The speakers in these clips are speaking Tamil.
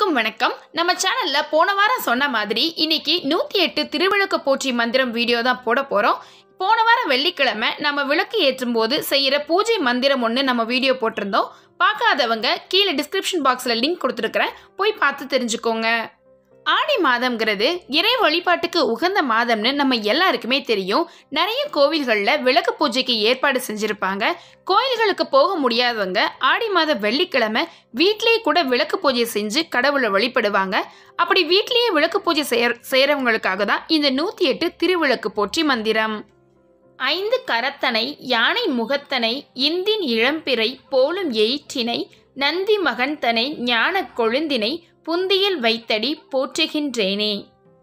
அனைவருக்கும் வணக்கம் நம்ம சேனல்ல போன வாரம் சொன்ன மாதிரி இன்னைக்கு நூத்தி எட்டு திருவிளக்கு போற்றி மந்திரம் வீடியோ தான் போட போறோம் போன வாரம் வெள்ளிக்கிழமை நம்ம விளக்கு ஏற்றும் போது செய்யற பூஜை மந்திரம் ஒன்று நம்ம வீடியோ போட்டிருந்தோம் பார்க்காதவங்க கீழே டிஸ்கிரிப்ஷன் பாக்ஸில் லிங்க் கொடுத்துருக்குறேன் போய் பார்த்து தெரிஞ்சுக்கோங்க ஆடி மாதம்ங்கிறது இறை வழிபாட்டுக்கு உகந்த மாதம்னு நம்ம எல்லாருக்குமே தெரியும் நிறைய கோவில்களில் விளக்கு பூஜைக்கு ஏற்பாடு செஞ்சுருப்பாங்க கோயில்களுக்கு போக முடியாதவங்க ஆடி மாத வெள்ளிக்கிழமை வீட்லேயே கூட விளக்கு பூஜை செஞ்சு கடவுளை வழிபடுவாங்க அப்படி வீட்லேயே விளக்கு பூஜை செய்ய செய்கிறவங்களுக்காக தான் இந்த நூற்றி எட்டு திருவிளக்கு போற்றி மந்திரம் ஐந்து கரத்தனை யானை முகத்தனை இந்தின் இளம்பிறை போலும் எயிற்றினை நந்தி மகன்தனை ஞானக் கொழுந்தினை புந்தியில் வைத்தடி போற்றுகின்றேனே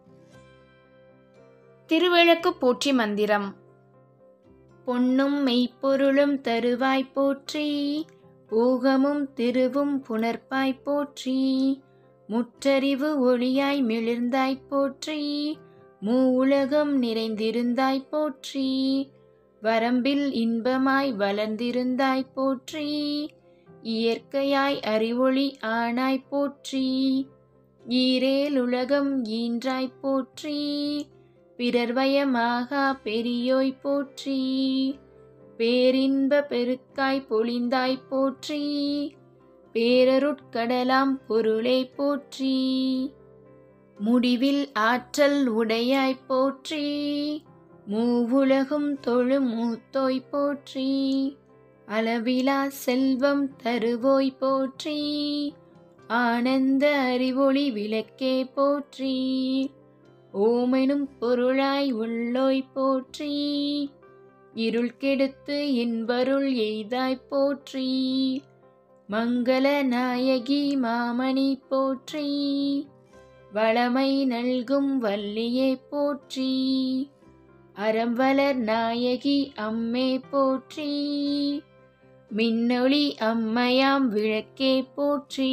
திருவிளக்கு போற்றி மந்திரம் பொன்னும் மெய்ப்பொருளும் தருவாய் போற்றி பூகமும் திருவும் புணர்ப்பாய் போற்றி முற்றறிவு ஒளியாய் மிளிர்ந்தாய் போற்றி மூ உலகம் நிறைந்திருந்தாய் போற்றி வரம்பில் இன்பமாய் வளர்ந்திருந்தாய் போற்றி இயற்கையாய் அறிவொளி ஆனாய் போற்றி ஈரேல் உலகம் ஈன்றாய் போற்றி பிறர்வயமாகா பெரியோய் போற்றி பேரின்ப பெருக்காய் பொழிந்தாய் போற்றி பேரருட்கடலாம் பொருளே போற்றி முடிவில் ஆற்றல் உடையாய் போற்றி மூவுலகும் தொழும் மூத்தோய் போற்றி அளவிலா செல்வம் தருவோய் போற்றி ஆனந்த அறிவொளி விளக்கே போற்றி ஓமெனும் பொருளாய் உள்ளோய் போற்றி இருள் கெடுத்து இன்பருள் எய்தாய் போற்றி மங்கள நாயகி மாமணி போற்றி வளமை நல்கும் வள்ளியே போற்றி அறம்வளர் நாயகி அம்மே போற்றி மின்னொளி அம்மையாம் விளக்கே போற்றி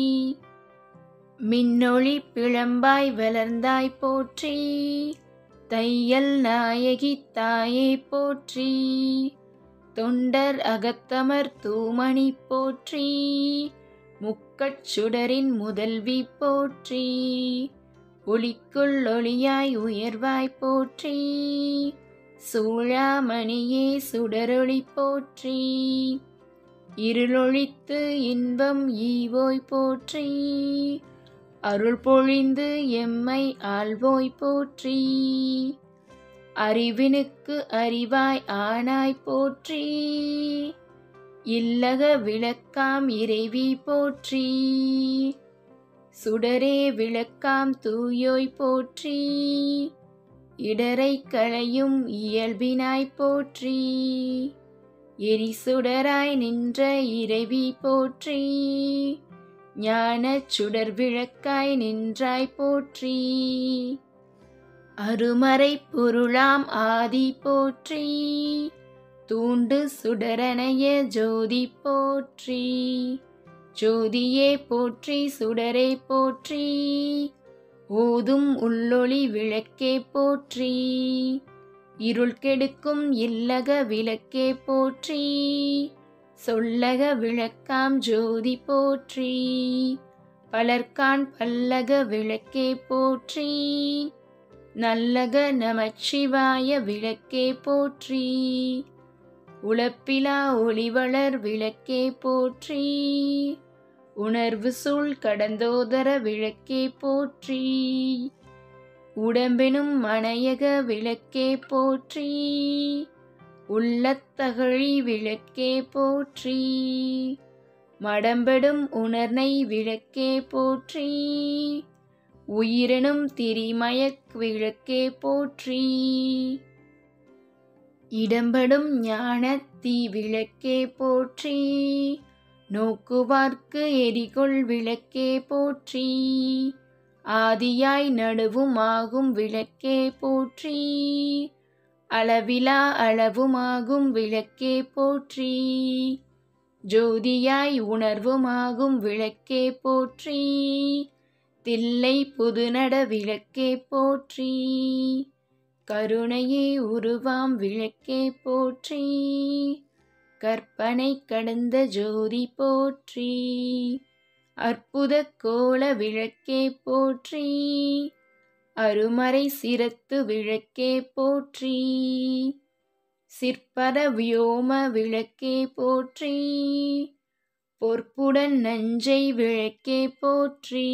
மின்னொளி பிளம்பாய் வளர்ந்தாய் போற்றி தையல் நாயகி தாயே போற்றி தொண்டர் அகத்தமர் தூமணி போற்றி முக்கட்சுடரின் முதல்வி போற்றி ஒளிக்குள் ஒளியாய் உயர்வாய் போற்றி சூழாமணியே சுடரொளி போற்றி இருளொழித்து இன்பம் ஈவோய் போற்றி அருள் பொழிந்து எம்மை ஆள்வோய் போற்றி அறிவினுக்கு அறிவாய் ஆனாய் போற்றி இல்லக விளக்காம் இறைவி போற்றி சுடரே விளக்காம் தூயோய் போற்றி இடரை களையும் இயல்பினாய் போற்றி எரிசுடராய் நின்ற இறைவி போற்றி ஞானச் சுடர் விளக்காய் நின்றாய் போற்றி அருமறை பொருளாம் ஆதி போற்றி தூண்டு சுடரணைய ஜோதி போற்றி ஜோதியே போற்றி சுடரே போற்றி ஓதும் உள்ளொளி விளக்கே போற்றி இருள் கெடுக்கும் இல்லக விளக்கே போற்றி சொல்லக விளக்காம் ஜோதி போற்றி பலர்கான் பல்லக விளக்கே போற்றி நல்லக நமச்சிவாய விளக்கே போற்றி உழப்பிலா ஒளிவளர் விளக்கே போற்றி உணர்வு சூழ் கடந்தோதர விளக்கே போற்றி உடம்பெனும் மனையக விளக்கே போற்றி உள்ளத்தகழி விளக்கே போற்றி மடம்பெடும் உணர்னை விளக்கே போற்றி உயிரெனும் திரிமயக் விளக்கே போற்றி இடம்படும் ஞான தீ விளக்கே போற்றி நோக்குவார்க்கு எரிகொள் விளக்கே போற்றி ஆதியாய் நடுவுமாகும் விளக்கே போற்றி அளவிலா அளவுமாகும் விளக்கே போற்றி ஜோதியாய் உணர்வுமாகும் விளக்கே போற்றி தில்லை புதுநட விளக்கே போற்றி கருணையே உருவாம் விளக்கே போற்றி கற்பனை கடந்த ஜோதி போற்றி அற்புத கோல விளக்கே போற்றி அருமறை சிரத்து விளக்கே போற்றி சிற்பர வியோம விளக்கே போற்றி பொற்புடன் நஞ்சை விளக்கே போற்றி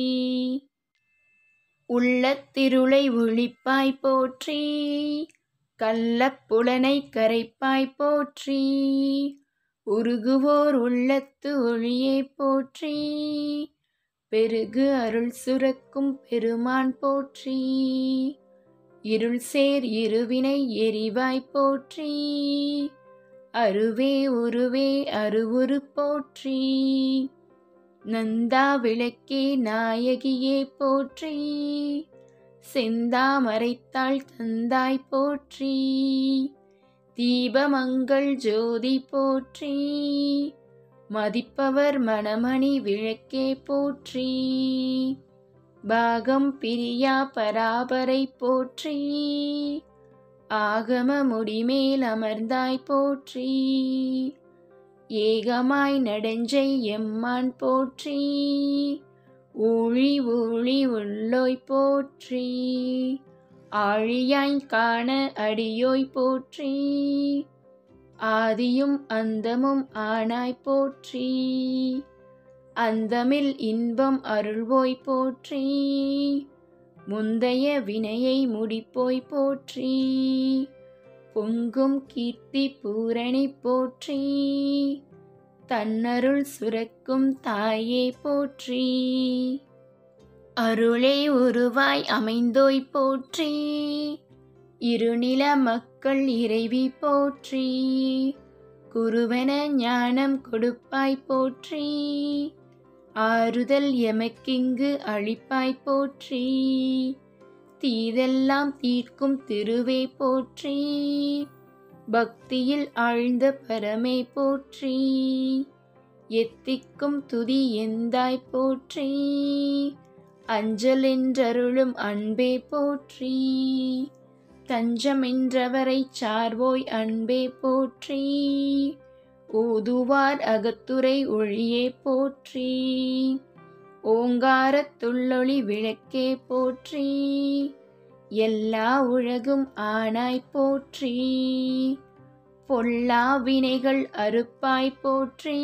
உள்ளத்திருளை ஒளிப்பாய் போற்றி கள்ளப்புலனை கரைப்பாய் போற்றி உருகுவோர் உள்ளத்து ஒளியே போற்றி பெருகு அருள் சுரக்கும் பெருமான் போற்றி இருள் சேர் இருவினை எரிவாய் போற்றி அருவே உருவே அருவுரு போற்றி நந்தா விளக்கே நாயகியே போற்றி செந்தாமரைத்தாள் தந்தாய் போற்றி தீபமங்கள் ஜோதி போற்றி மதிப்பவர் மணமணி விளக்கே போற்றி பாகம் பிரியா பராபரை போற்றி ஆகம முடிமேல் அமர்ந்தாய் போற்றி ஏகமாய் நடஞ்சை எம்மான் போற்றி ஊழி ஊழி உள்ளோய் போற்றி ஆழியாய் காண அடியோய் போற்றி ஆதியும் அந்தமும் ஆனாய் போற்றி அந்தமில் இன்பம் அருள்வோய் போற்றி முந்தைய வினையை முடிப்போய் போற்றி பொங்கும் கீர்த்தி பூரணி போற்றி தன்னருள் சுரக்கும் தாயே போற்றி அருளே உருவாய் அமைந்தோய் போற்றி இருநில மக்கள் இறைவி போற்றி குருவன ஞானம் கொடுப்பாய் போற்றி ஆறுதல் எமக்கிங்கு அழிப்பாய் போற்றி தீதெல்லாம் தீர்க்கும் திருவே போற்றி பக்தியில் ஆழ்ந்த பரமே போற்றி எத்திக்கும் துதி எந்தாய் போற்றி அஞ்சலென்றருளும் அன்பே போற்றி தஞ்சமென்றவரை சார்வோய் அன்பே போற்றி ஓதுவார் அகத்துரை ஒளியே போற்றி ஓங்காரத்துள்ளொளி விளக்கே போற்றி எல்லா உலகும் ஆனாய் போற்றி பொல்லா வினைகள் அறுப்பாய் போற்றி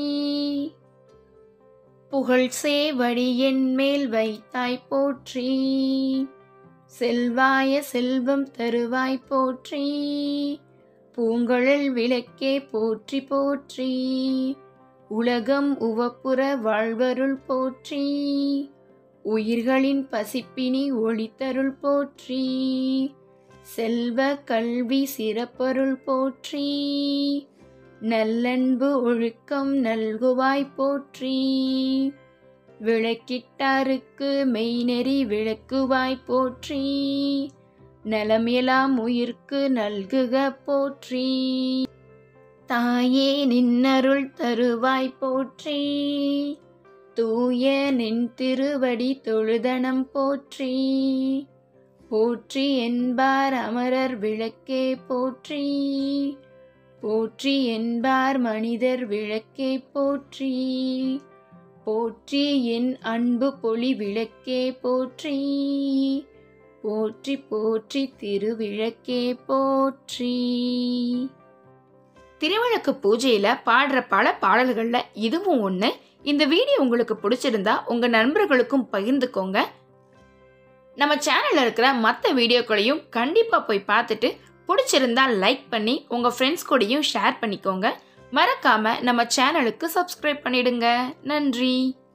புகழ் சேவடியன் மேல் வைத்தாய் போற்றி செல்வாய செல்வம் தருவாய் போற்றி பூங்கழல் விளக்கே போற்றி போற்றி உலகம் உவப்புற வாழ்வருள் போற்றி உயிர்களின் பசிப்பினி ஒளித்தருள் போற்றி செல்வ கல்வி சிறப்பருள் போற்றி நல்லன்பு ஒழுக்கம் நல்குவாய் போற்றி விளக்கிட்டாருக்கு மெய்நெறி விளக்குவாய் போற்றி நலமெலாம் உயிர்க்கு நல்குக போற்றி தாயே நின்னருள் தருவாய் போற்றி தூய நின் திருவடி தொழுதனம் போற்றி போற்றி என்பார் அமரர் விளக்கே போற்றி போற்றி என்பார் மனிதர் விளக்கே போற்றி போற்றி என் அன்பு பொலி விளக்கே போற்றி போற்றி போற்றி திருவிளக்கே போற்றி திருவிளக்கு பூஜையில் பாடுற பல பாடல்களில் இதுவும் ஒன்று இந்த வீடியோ உங்களுக்கு பிடிச்சிருந்தா உங்கள் நண்பர்களுக்கும் பகிர்ந்துக்கோங்க நம்ம சேனலில் இருக்கிற மற்ற வீடியோக்களையும் கண்டிப்பாக போய் பார்த்துட்டு பிடிச்சிருந்தா லைக் பண்ணி உங்கள் ஃப்ரெண்ட்ஸ் கூடயும் ஷேர் பண்ணிக்கோங்க மறக்காமல் நம்ம சேனலுக்கு சப்ஸ்கிரைப் பண்ணிடுங்க நன்றி